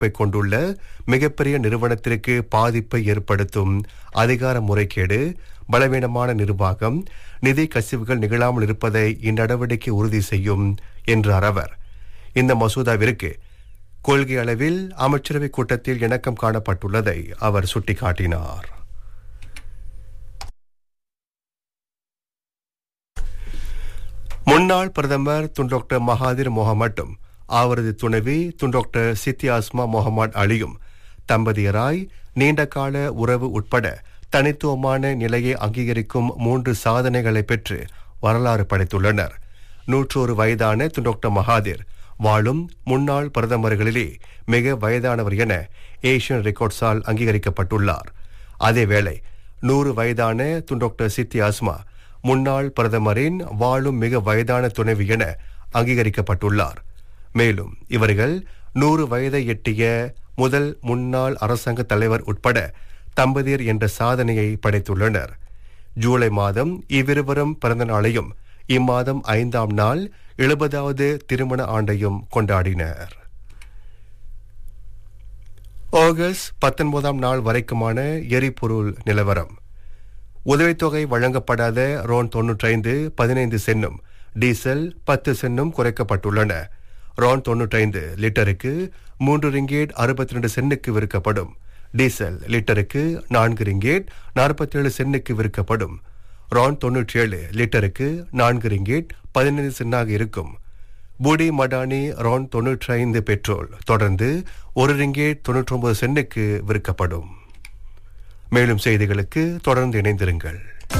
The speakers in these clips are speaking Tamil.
கொண்டுள்ள மிகப்பெரிய நிறுவனத்திற்கு பாதிப்பை ஏற்படுத்தும் அதிகார முறைகேடு பலவீனமான நிர்வாகம் நிதி கசிவுகள் நிகழாமல் இருப்பதை இந்நடவடிக்கை உறுதி செய்யும் என்றார் அவர் இந்த மசோதாவிற்கு கொள்கை அளவில் அமைச்சரவை கூட்டத்தில் இணக்கம் காணப்பட்டுள்ளதை அவர் சுட்டிக்காட்டினார் முன்னாள் பிரதமர் துன் டாக்டர் மகாதிர் முகமட்டும் அவரது துணைவி துன் டாக்டர் சித்தியாஸ்மா முகமது அலியும் தம்பதியராய் நீண்டகால உறவு உட்பட தனித்துவமான நிலையை அங்கீகரிக்கும் மூன்று சாதனைகளை பெற்று வரலாறு படைத்துள்ளனர் நூற்றோரு வயதான துன் டாக்டர் மகாதிர் வாழும் முன்னாள் பிரதமர்களிலே மிக வயதானவர் என ஏசியன் ரெக்கார்ட்ஸால் அங்கீகரிக்கப்பட்டுள்ளார் அதேவேளை நூறு வயதான துன் டாக்டர் சித்தி ஆஸ்மா முன்னாள் பிரதமரின் வாழும் மிக வயதான துணைவி என அங்கீகரிக்கப்பட்டுள்ளார் மேலும் இவர்கள் நூறு வயதை எட்டிய முதல் முன்னாள் அரசாங்க தலைவர் உட்பட தம்பதியர் என்ற சாதனையை படைத்துள்ளனர் ஜூலை மாதம் இவ்விருவரும் பிறந்த நாளையும் இம்மாதம் ஐந்தாம் நாள் எழுபதாவது திருமண ஆண்டையும் கொண்டாடினர் ஆகஸ்ட் பத்தொன்பதாம் நாள் வரைக்குமான எரிபொருள் நிலவரம் உதவித்தொகை வழங்கப்படாத ரோன் தொன்னூற்றைந்து பதினைந்து சென்னும் டீசல் பத்து சென்னும் குறைக்கப்பட்டுள்ளன ரோன் தொன்னூற்றைந்து லிட்டருக்கு மூன்று ரிங்கேட் அறுபத்தி ரெண்டு சென்னுக்கு விற்கப்படும் டீசல் லிட்டருக்கு நான்கு ரிங்கேட் நாற்பத்தேழு சென்னுக்கு விற்கப்படும் ரான் தொன்னூற்றி ஏழு லிட்டருக்கு நான்கு ரிங்கேட் பதினைந்து சென்னாக இருக்கும் பூடி மடானி ரான் தொன்னூற்றி ஐந்து பெட்ரோல் தொடர்ந்து ஒரு ரிங்கேட் தொன்னூற்றி ஒன்பது சென்னுக்கு விற்கப்படும் மேலும் செய்திகளுக்கு தொடர்ந்து இணைந்திருங்கள்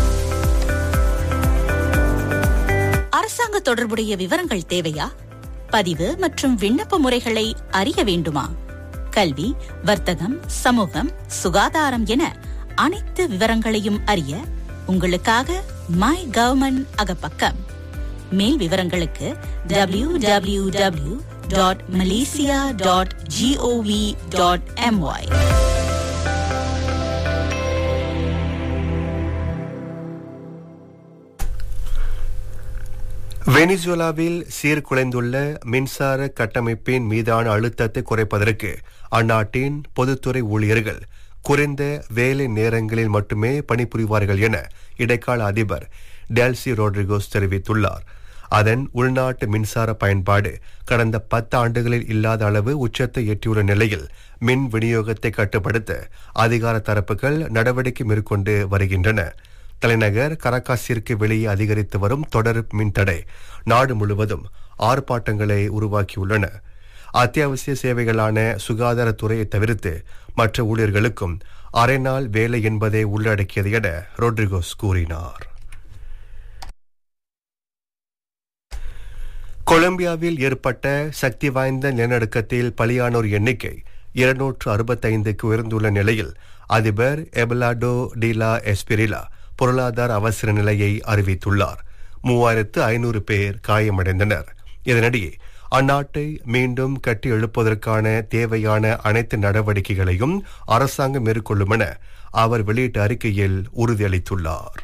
அரசாங்க தொடர்புடைய விவரங்கள் தேவையா பதிவு மற்றும் விண்ணப்ப முறைகளை அறிய வேண்டுமா கல்வி வர்த்தகம் சமூகம் சுகாதாரம் என அனைத்து விவரங்களையும் அறிய உங்களுக்காக மை கவர்மெண்ட் அகப்பக்கம் மேல் விவரங்களுக்கு W W W dot Malaysia dot G O V dot M Y வெனிசுலாவில் சீர்குலைந்துள்ள மின்சார கட்டமைப்பின் மீதான அழுத்தத்தை குறைப்பதற்கு அந்நாட்டின் பொதுத்துறை ஊழியர்கள் குறைந்த வேலை நேரங்களில் மட்டுமே பணிபுரிவார்கள் என இடைக்கால அதிபர் டெல்சி ரோட்ரிகோஸ் தெரிவித்துள்ளார் அதன் உள்நாட்டு மின்சார பயன்பாடு கடந்த பத்து ஆண்டுகளில் இல்லாத அளவு உச்சத்தை எட்டியுள்ள நிலையில் மின் விநியோகத்தை கட்டுப்படுத்த அதிகார தரப்புகள் நடவடிக்கை மேற்கொண்டு வருகின்றன தலைநகர் கரகாசிற்கு வெளியே அதிகரித்து வரும் தொடர் மின்தடை நாடு முழுவதும் ஆர்ப்பாட்டங்களை உருவாக்கியுள்ளன அத்தியாவசிய சேவைகளான சுகாதாரத்துறையை தவிர்த்து மற்ற ஊழியர்களுக்கும் அரை நாள் வேலை என்பதை உள்ளடக்கியது என ரோட்ரிகோஸ் கூறினார் கொலம்பியாவில் ஏற்பட்ட சக்தி வாய்ந்த நிலநடுக்கத்தில் பலியானோர் எண்ணிக்கை இருநூற்று அறுபத்தைந்துக்கு உயர்ந்துள்ள நிலையில் அதிபர் எபலாடோ டிலா எஸ்பிரிலா பொருளாதார அவசர நிலையை அறிவித்துள்ளார் மூவாயிரத்து ஐநூறு பேர் காயமடைந்தனர் இதனிடையே அந்நாட்டை மீண்டும் கட்டி எழுப்புவதற்கான தேவையான அனைத்து நடவடிக்கைகளையும் அரசாங்கம் மேற்கொள்ளும் என அவர் வெளியிட்ட அறிக்கையில் உறுதியளித்துள்ளார்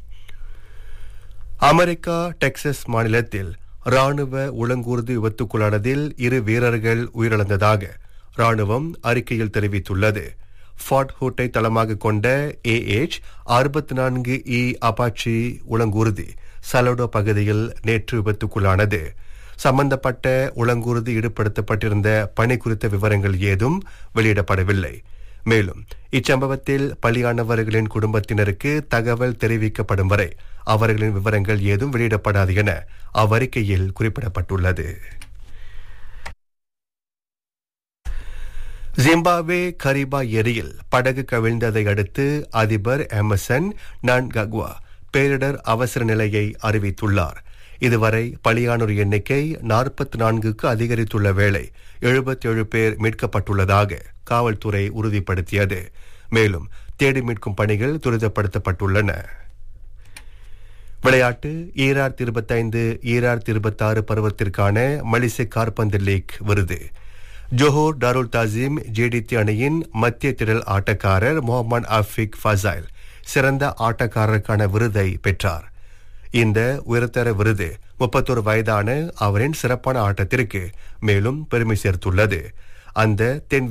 அமெரிக்கா டெக்சஸ் மாநிலத்தில் ராணுவ உளங்கூர்தி விபத்துக்குள்ளானதில் இரு வீரர்கள் உயிரிழந்ததாக ராணுவம் அறிக்கையில் தெரிவித்துள்ளது ஃபார்ட் ஹூட்டை தளமாக கொண்ட ஏஎச் அறுபத்தி நான்கு இ அபாச்சி உளங்கூர்தி சலோடோ பகுதியில் நேற்று விபத்துக்குள்ளானது சம்பந்தப்பட்ட உளங்கூர்தி ஈடுபடுத்தப்பட்டிருந்த பணி குறித்த விவரங்கள் ஏதும் வெளியிடப்படவில்லை மேலும் இச்சம்பவத்தில் பலியானவர்களின் குடும்பத்தினருக்கு தகவல் தெரிவிக்கப்படும் வரை அவர்களின் விவரங்கள் ஏதும் வெளியிடப்படாது என அவ்வறிக்கையில் குறிப்பிடப்பட்டுள்ளது ஜிம்பாப்வே கரிபா ஏரியில் படகு கவிழ்ந்ததை அடுத்து அதிபர் எமர்சன் நான்கக்வா பேரிடர் அவசர நிலையை அறிவித்துள்ளார் இதுவரை பலியானோர் எண்ணிக்கை நாற்பத்தி நான்குக்கு அதிகரித்துள்ள வேளை எழுபத்தி ஏழு பேர் மீட்கப்பட்டுள்ளதாக காவல்துறை உறுதிப்படுத்தியது மேலும் தேடி மீட்கும் பணிகள் துரிதப்படுத்தப்பட்டுள்ளன விளையாட்டு ஈரார் இருபத்தைந்து ஈரார் இருபத்தாறு பருவத்திற்கான மலிசை கார்பந்து லீக் விருது ஜோஹோர் டாருல் தாசிம் ஜேடிடி அணியின் மத்திய திரள் ஆட்டக்காரர் முகமது அஃபிக் ஃபசைல் சிறந்த ஆட்டக்காரருக்கான விருதை பெற்றார் இந்த உயர்தர விருது முப்பத்தொரு வயதான அவரின் சிறப்பான ஆட்டத்திற்கு மேலும் பெருமை சேர்த்துள்ளது அந்த தென்